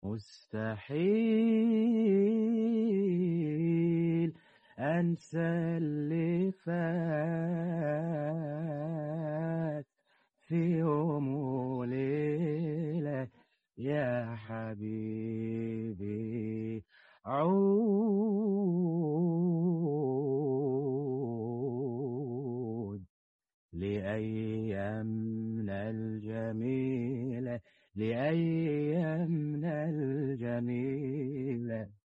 مستحيل أنسى اللي فات في يوم وليلة يا حبيبي عود لأيامنا الجميلة لأيامنا الجميلة